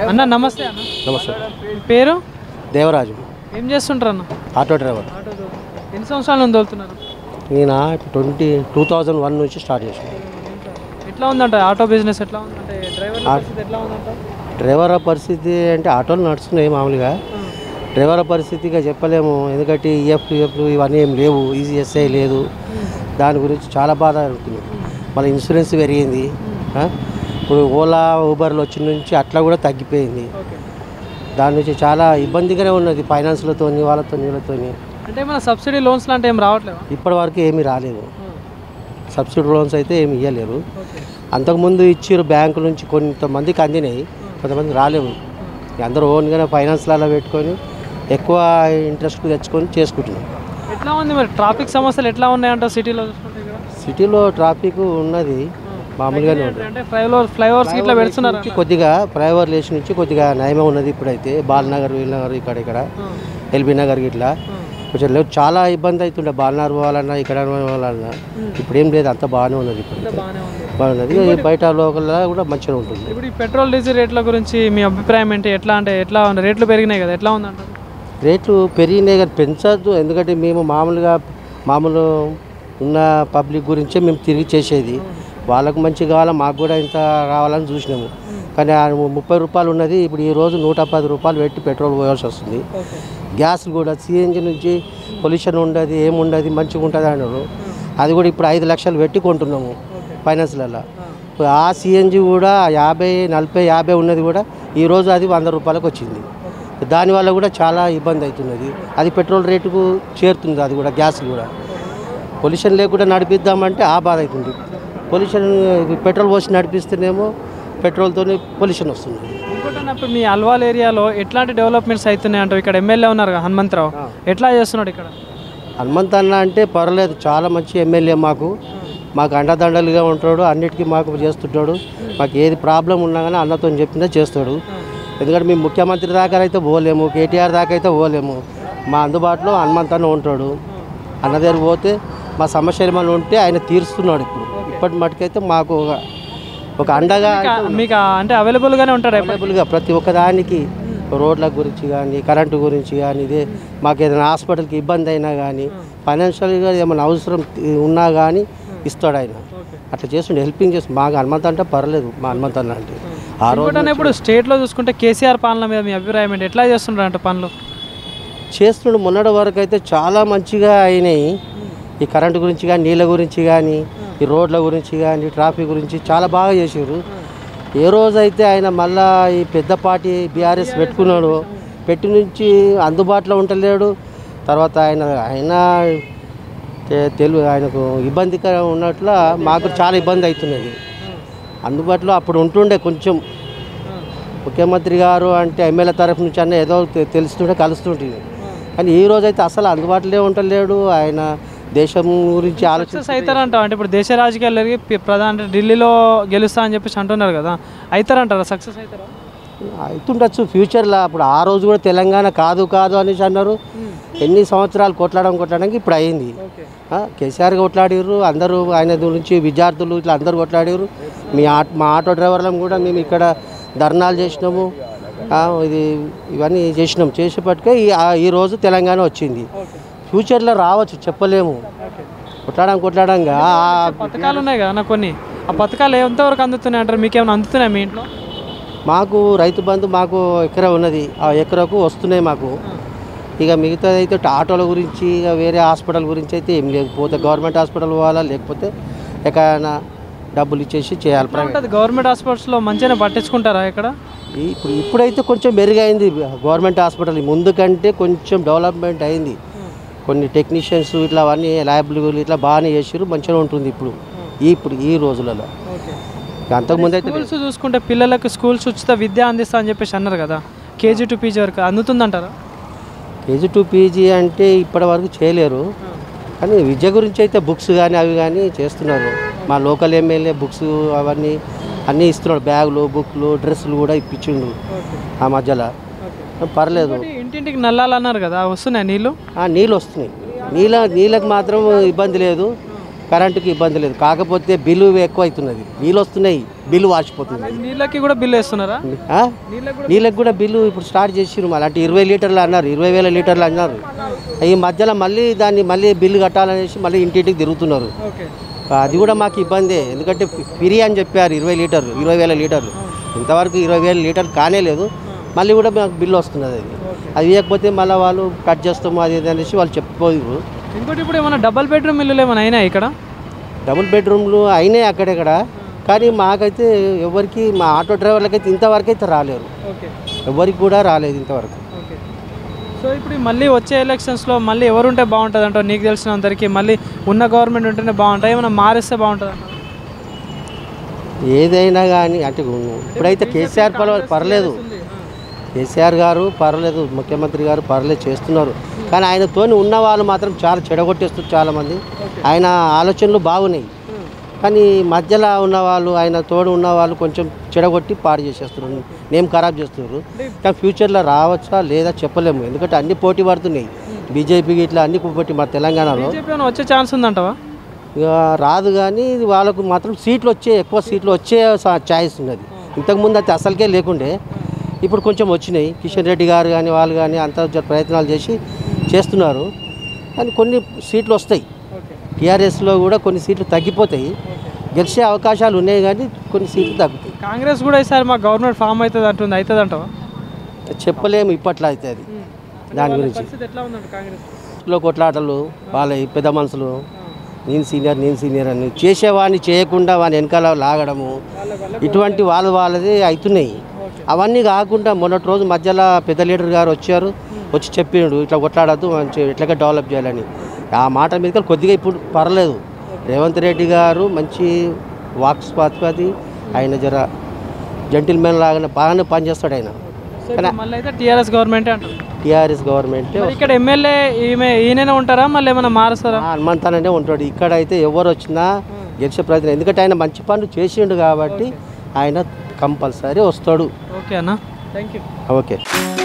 అన్న నమస్తే అన్న నమస్తే మీ పేరు దేవరాజు ఏం చేస్తుంటారు అన్న ఆటో డ్రైవర్ ఎన్ని సంవత్సరాల నుంచి తోలుతున్నారు ఈయన ట్వంటీ టూ థౌజండ్ వన్ నుంచి స్టార్ట్ చేసాను ఎట్లా ఉందంట ఆటో బిజినెస్ ఎట్లా ఉందంటే డ్రైవర్ పరిస్థితి ఎట్లా ఉందంట డ్రైవర్ పరిస్థితి అంటే ఆటోలు నడుస్తున్నాయి మామూలుగా డ్రైవర్ పరిస్థితిగా చెప్పలేము ఎందుకంటే ఈఎఫ్ ఈఎఫ్లు ఇవన్నీ ఏం లేవు ఈజీఎస్ఐ లేదు దాని గురించి చాలా బాధ అవుతుంది మళ్ళీ ఇన్సూరెన్స్ పెరిగింది ఆ? ఇప్పుడు ఓలా ఊబర్లు వచ్చిన నుంచి అట్లా కూడా తగ్గిపోయింది ఓకే దాని నుంచి చాలా ఇబ్బందిగానే ఉన్నది ఫైనాన్స్లతో వాళ్ళతో వీళ్ళతోని అంటే మన సబ్సిడీ లోన్స్ లాంటి ఏం రావట్లేవా ఇప్పటి వరకు ఏమీ రాలేదు సబ్సిడీ లోన్స్ అయితే ఏమి ఇవ్వలేరు ఓకే అంతకుముందు ఇచ్చిరు బ్యాంకు నుంచి కొంతమందికి అందినాయి కొంతమంది రాలేవు ఇక అందరూ ఓన్గానే ఫైనాన్స్లలో పెట్టుకొని ఎక్కువ ఇంట్రెస్ట్ తెచ్చుకొని చేసుకుంటున్నాం ఎట్లా ఉంది మరి ట్రాఫిక్ సమస్యలు ఎట్లా ఉన్నాయంట సిటీలో చూసుకుంటే ఇక్కడ సిటీలో ట్రాఫిక్ ఉన్నది మామూలుగానే ఉంది అంటే ఫ్లైఓవర్ ఫ్లైఓవర్స్ ఇట్లా పెడుతున్నారు నుంచి కొద్దిగా ఫ్లైఓవర్ లేచి నుంచి కొద్దిగా నయమే ఉన్నది ఇప్పుడైతే బాలనగర్ వీలనగర్ ఇక్కడ ఇక్కడ ఎల్బీ నగర్ ఇట్లా కొంచెం లేవు చాలా ఇబ్బంది అవుతుండే బాలనగర్ పోవాలన్నా ఇక్కడ పోవాలన్నా ఇప్పుడు ఏం లేదు అంత బాగానే ఉన్నది ఇప్పుడు బాగానే ఉంది బాగున్నది బయట లోకల్ కూడా మంచిగా ఉంటుంది ఇప్పుడు ఈ పెట్రోల్ డీజిల్ రేట్ల గురించి మీ అభిప్రాయం ఏంటి ఎట్లా అంటే ఎట్లా ఉంది రేట్లు పెరిగినాయి కదా ఎట్లా ఉందంట రేట్లు పెరిగినాయి కానీ పెంచద్దు ఎందుకంటే మేము మామూలుగా మామూలు ఉన్న పబ్లిక్ గురించే మేము తిరిగి చేసేది వాళ్ళకు మంచి కావాలా మాకు కూడా ఇంత రావాలని చూసినాము కానీ ఆ ముప్పై రూపాయలు ఉన్నది ఇప్పుడు ఈ రోజు నూట పది రూపాయలు పెట్టి పెట్రోల్ పోయాల్సి వస్తుంది ఓకే గ్యాస్ కూడా సిఎన్జి నుంచి పొల్యూషన్ ఉండదు ఏముండదు మంచిగా ఉంటుంది అన్నారు అది కూడా ఇప్పుడు ఐదు లక్షలు పెట్టి కొంటున్నాము ఫైనాన్స్లలో ఆ సిఎన్జి కూడా యాభై నలభై యాభై ఉన్నది కూడా ఈరోజు అది వంద రూపాయలకు వచ్చింది దానివల్ల కూడా చాలా ఇబ్బంది అవుతున్నది అది పెట్రోల్ రేటుకు చేరుతుంది అది కూడా గ్యాస్ కూడా పొల్యూషన్ లేకుండా నడిపిద్దామంటే ఆ బాధ అవుతుంది పొల్యూషన్ పెట్రోల్ పోసి నడిపిస్తేనేమో పెట్రోల్తో పొల్యూషన్ వస్తుంది ఇంకోటి అన్నప్పుడు మీ అల్వాల్ ఏరియాలో ఎట్లాంటి డెవలప్మెంట్స్ అవుతున్నాయి అంటారు ఇక్కడ ఎమ్మెల్యే ఉన్నారు కదా హనుమంతరావు ఎట్లా చేస్తున్నాడు ఇక్కడ హనుమంత్ అన్న అంటే పర్వాలేదు చాలా మంచి ఎమ్మెల్యే మాకు మాకు అండదండలుగా ఉంటాడు అన్నిటికీ మాకు చేస్తుంటాడు మాకు ఏది ప్రాబ్లం ఉన్నా కానీ అన్నతో చెప్పిందే చేస్తాడు ఎందుకంటే మేము ముఖ్యమంత్రి దాకా అయితే పోలేము కేటీఆర్ దాకా అయితే పోలేము మా అందుబాటులో హనుమంత్ అన్న ఉంటాడు అన్న దగ్గర పోతే మా సమస్యలు ఏమైనా ఉంటే ఆయన తీరుస్తున్నాడు ఇప్పుడు ఇప్పటి మటుకైతే మాకు ఒక- ఒక అండగా మీకు- మీకు ఆ- అంటే అవైలబుల్గానే ఉంటాడు ఎప్పుడు అవైలబుల్గా ప్రతి ఒక్కదానికి రోడ్ల గురించి కానీ కరెంటు గురించి కానీ ఇదే మాకు ఏదైనా హాస్పిటల్కి ఇబ్బంది అయినా కానీ ఫైనాన్షియల్గా ఏమైనా అవసరం ఉన్నా కానీ ఇస్తాడు ఆయన అట్లా చేస్తుండే హెల్పింగ్ చేసి మాకు హనుమంత్ అంటే పర్లేదు మా హనుమంత్ అన్న అంటే ఆ రోజు ఇంకోటి ఇప్పుడు స్టేట్లో చూసుకుంటే కేసీఆర్ పాలన మీద మీ అభిప్రాయం ఏంటి ఎట్లా చేస్తున్నారు అంటే పనులు చేస్తుండే మొన్నటి వరకు అయితే చాలా మంచిగా అయినాయి ఈ కరెంటు గురించి కానీ నీళ్ళ గురించి కానీ ఈ రోడ్ల గురించి కానీ ట్రాఫిక్ గురించి చాలా బాగా చేసారు ఏ రోజైతే ఆయన మళ్ళా ఈ పెద్ద పార్టీ బీఆర్ఎస్ పెట్టుకున్నాడు పెట్టి నుంచి అందుబాటులో ఉండలేడు తర్వాత ఆయన ఆయన తె- తెలుగు ఆయనకు ఇబ్బందికర ఉన్నట్ల మాకు చాలా ఇబ్బంది అవుతున్నది అందుబాటులో అప్పుడు ఉంటుండే కొంచెం ముఖ్యమంత్రి గారు అంటే ఎమ్మెల్యే తరఫు నుంచి అన్న ఏదో తె- తెలుస్తుంటే కలుస్తుంటుంది కానీ ఈ రోజైతే అసలు అందుబాటులో ఉండలేడు ఆయన దేశం గురించి ఆలోచన సక్సెస్ అవుతారంట అంటే ఇప్పుడు దేశ రాజకీయాలు జరిగి పి- ప్రధాన అంటే ఢిల్లీలో గెలుస్తా అని చెప్పేసి అంటున్నారు కదా అవుతారంటారా సక్సెస్ అవుతారా అవుతుండొచ్చు ఫ్యూచర్లో అప్పుడు ఆ రోజు కూడా తెలంగాణ కాదు కాదు అనేసి అన్నారు ఎన్ని సంవత్సరాలు కొట్లాడడం కొట్లాడడానికి ఇప్పుడు అయింది ఓకే ఆ, కేసీఆర్ కొట్లాడిర్రు అందరూ ఆయన గురించి విద్యార్థులు ఇట్లా అందరూ కొట్లాడిర్రు మీ ఆట మా ఆటో డ్రైవర్లను కూడా మేము ఇక్కడ ధర్నాలు చేసినాము ఆ, ఇది ఇవన్నీ చేసినాం చేసేపటికే ఈ ఆ- ఈ రోజు తెలంగాణ వచ్చింది ఫ్యూచర్లో రావచ్చు చెప్పలేము కొట్లాడం కొట్లాడంగా ఆ పథకాలు ఉన్నాయి కదా నాకు కొన్ని ఆ పథకాలు ఎంతవరకు అందుతున్నాయి అంటారు మీకు ఏమైనా అందుతున్నాయి మీ ఇంట్లో మాకు రైతు బంధు మాకు ఎకరా ఉన్నది ఆ ఎకరకు వస్తున్నాయి మాకు ఇక మిగతాది అయితే ఆటోల గురించి ఇక వేరే హాస్పిటల్ గురించి అయితే ఏం లేదు పోతే గవర్నమెంట్ హాస్పిటల్ పోవాలా లేకపోతే ఎక్కడైనా డబ్బులు ఇచ్చేసి చేయాలి ప్రైవేట్ ఉంటుంది గవర్నమెంట్ హాస్పిటల్స్లో మంచిగానే పట్టించుకుంటారా ఇక్కడ ఈ- ఇప్పుడు ఇప్పుడైతే కొంచెం మెరుగైంది గవర్నమెంట్ హాస్పిటల్ ముందు కంటే కొంచెం డెవలప్మెంట్ అయింది కొన్ని టెక్నీషియన్స్ ఇట్లా అవన్నీ ల్యాబ్లు ఇట్లా బాగానే చేసారు మంచిగా ఉంటుంది ఇప్పుడు ఈ ఇప్పుడు ఈ రోజులలో ఓకే ఇక అంతకుముందు అయితే స్కూల్స్ చూసుకుంటే పిల్లలకు స్కూల్స్ ఉచిత విద్య అందిస్తా అని చెప్పేసి అన్నారు కదా కేజీ టు పీజీ వరకు అందుతుందంటారా కేజీ టు పీజీ అంటే ఇప్పటి వరకు చేయలేరు కానీ విద్య గురించి అయితే బుక్స్ కానీ అవి కానీ చేస్తున్నారు మా లోకల్ ఎమ్మెల్యే బుక్స్ అవన్నీ అన్నీ ఇస్తున్నాడు బ్యాగులు బుక్లు డ్రెస్సులు కూడా ఇప్పించిండు ఆ మధ్యలో పర్లేదు ఇంకోటి ఇంటింటికి నల్లాలు అన్నారు కదా అవి వస్తున్నాయి నీళ్ళు ఆ, నీళ్ళు వస్తున్నాయి నీళ్ళ నీళ్ళకి మాత్రం ఇబ్బంది లేదు కరెంటుకి ఇబ్బంది లేదు కాకపోతే బిల్లు ఎక్కువ అవుతున్నది నీళ్ళు వస్తున్నాయి బిల్లు వాచిపోతుంది నీళ్ళకి కూడా బిల్లు వేస్తున్నారా ఆ? నీళ్ళకి కూడా నీళ్ళకి కూడా బిల్లు ఇప్పుడు స్టార్ట్ చేసిరు మళ్ళీ అంటే ఇరవై లీటర్లు అన్నారు ఇరవై వేల లీటర్లు అన్నారు ఈ మధ్యలో మళ్ళీ దాన్ని మళ్ళీ బిల్లు కట్టాలనేసి మళ్ళీ ఇంటింటికి తిరుగుతున్నారు ఓకే అది కూడా మాకు ఇబ్బందే ఎందుకంటే ఫ్రీ అని చెప్పారు ఇరవై లీటర్లు ఇరవై వేల లీటర్లు ఇంతవరకు ఇరవై వేల లీటర్లు కానే లేదు మళ్ళీ కూడా మాకు బిల్లు వస్తున్నది అది అది ఇవ్వకపోతే మళ్ళీ వాళ్ళు కట్ చేస్తాము అది ఇది అనేసి వాళ్ళు చెప్పిపోయారు ఇంకోటి ఇప్పుడు ఏమైనా డబల్ బెడ్రూమ్ ఇల్లులు ఏమైనా అయినాయి ఇక్కడ డబుల్ బెడ్రూమ్లు అయినాయి అక్కడక్కడ కానీ మాకైతే ఎవరికి మా ఆటో డ్రైవర్లకైతే ఇంతవరకు అయితే రాలేరు ఓకే ఎవరికి కూడా రాలేదు ఇంతవరకు ఓకే సో ఇప్పుడు ఈ మళ్ళీ వచ్చే ఎలక్షన్స్లో మళ్ళీ ఎవరు ఉంటే బాగుంటుంది అంటారు నీకు తెలిసినంతవరకు మళ్ళీ ఉన్న గవర్నమెంట్ ఉంటేనే బాగుంటుంది ఏమైనా మారిస్తే బాగుంటుంది అంటారు ఏదైనా కానీ అంటే ఇప్పుడైతే కేసీఆర్ పర్వ- పర్లేదు కేసీఆర్ గారు పర్లేదు ముఖ్యమంత్రి గారు పర్లేదు చేస్తున్నారు కానీ ఆయనతోని ఉన్న వాళ్ళు మాత్రం చాలా చెడగొట్టేస్తారు చాలామంది ఆయన ఆలోచనలు బాగున్నాయి కానీ మధ్యలో ఉన్న వాళ్ళు ఆయన తోడు ఉన్న వాళ్ళు కొంచెం చెడగొట్టి పాడు చేసేస్తున్నారు నేమ్ ఖరాబ్ చేస్తున్నారు కానీ ఫ్యూచర్లో రావచ్చా లేదా చెప్పలేము ఎందుకంటే అన్ని పోటీ పడుతున్నాయి బీజేపీకి ఇట్లా అన్ని పోటీ మా తెలంగాణలో బీజేపీ ఏమైనా వచ్చే ఛాన్స్ ఉందంటావా ఇక రాదు కానీ ఇది వాళ్ళకు మాత్రం సీట్లు వచ్చే ఎక్కువ సీట్లు వచ్చే స- ఛాయిస్ ఉన్నది ఇంతకుముందు అయితే అసలుకే లేకుండే ఇప్పుడు కొంచెం వచ్చినాయి కిషన్ రెడ్డి గారు కానీ వాళ్ళు కానీ అంత జర ప్రయత్నాలు చేసి చేస్తున్నారు కానీ కొన్ని సీట్లు వస్తాయి ఓకే టీఆర్ఎస్లో కూడా కొన్ని సీట్లు తగ్గిపోతాయి గెలిచే అవకాశాలు ఉన్నాయి కానీ కొన్ని సీట్లు తగ్గుతాయి కాంగ్రెస్ కూడా ఈసారి మా గవర్నమెంట్ ఫామ్ అవుతుంది అంటుంది అవుతుంది అంటావా చెప్పలేము ఇప్పట్లో అయితే అది దాని గురించి పరిస్థితి ఎట్లా ఉందంట కాంగ్రెస్ లో కొట్లాటలు వాళ్ళ ఈ పెద్ద మనుషులు నేను సీనియర్ నేను సీనియర్ అని చేసేవాడిని చేయకుండా వాని వెనకాల లాగడము ఇటువంటి వాళ్ళ వాళ్ళది అవుతున్నాయి అవన్నీ కాకుండా మొన్నటి రోజు మధ్యలో పెద్ద లీడర్ గారు వచ్చారు వచ్చి చెప్పిండు ఇట్లా కొట్లాడద్దు మంచి ఎట్లాగా డెవలప్ చేయాలని ఆ మాట మీద కొద్దిగా ఇప్పుడు పర్లేదు రేవంత్ రెడ్డి గారు మంచి వాక్స్పాతి ఆయన జర జెంటిల్మెన్ లాగానే బాగానే పనిచేస్తాడు ఆయన సో ఇప్పుడు మళ్ళీ అయితే టీఆర్ఎస్ గవర్నమెంటే అంటారు టీఆర్ఎస్ గవర్నమెంట్ మరి ఇక్కడ ఎమ్మెల్యే ఈమె ఈయననే ఉంటారా మళ్ళీ ఏమైనా మారుస్తారా హనుమంతాననే ఉంటాడు ఇక్కడ అయితే ఎవరు వచ్చినా గెలిచే ప్రయత్నం ఎందుకంటే ఆయన మంచి పనులు చేసిండు కాబట్టి ఆయన కంపల్సరీ వస్తాడు ఓకే అన్న థ్యాంక్ యూ ఓకే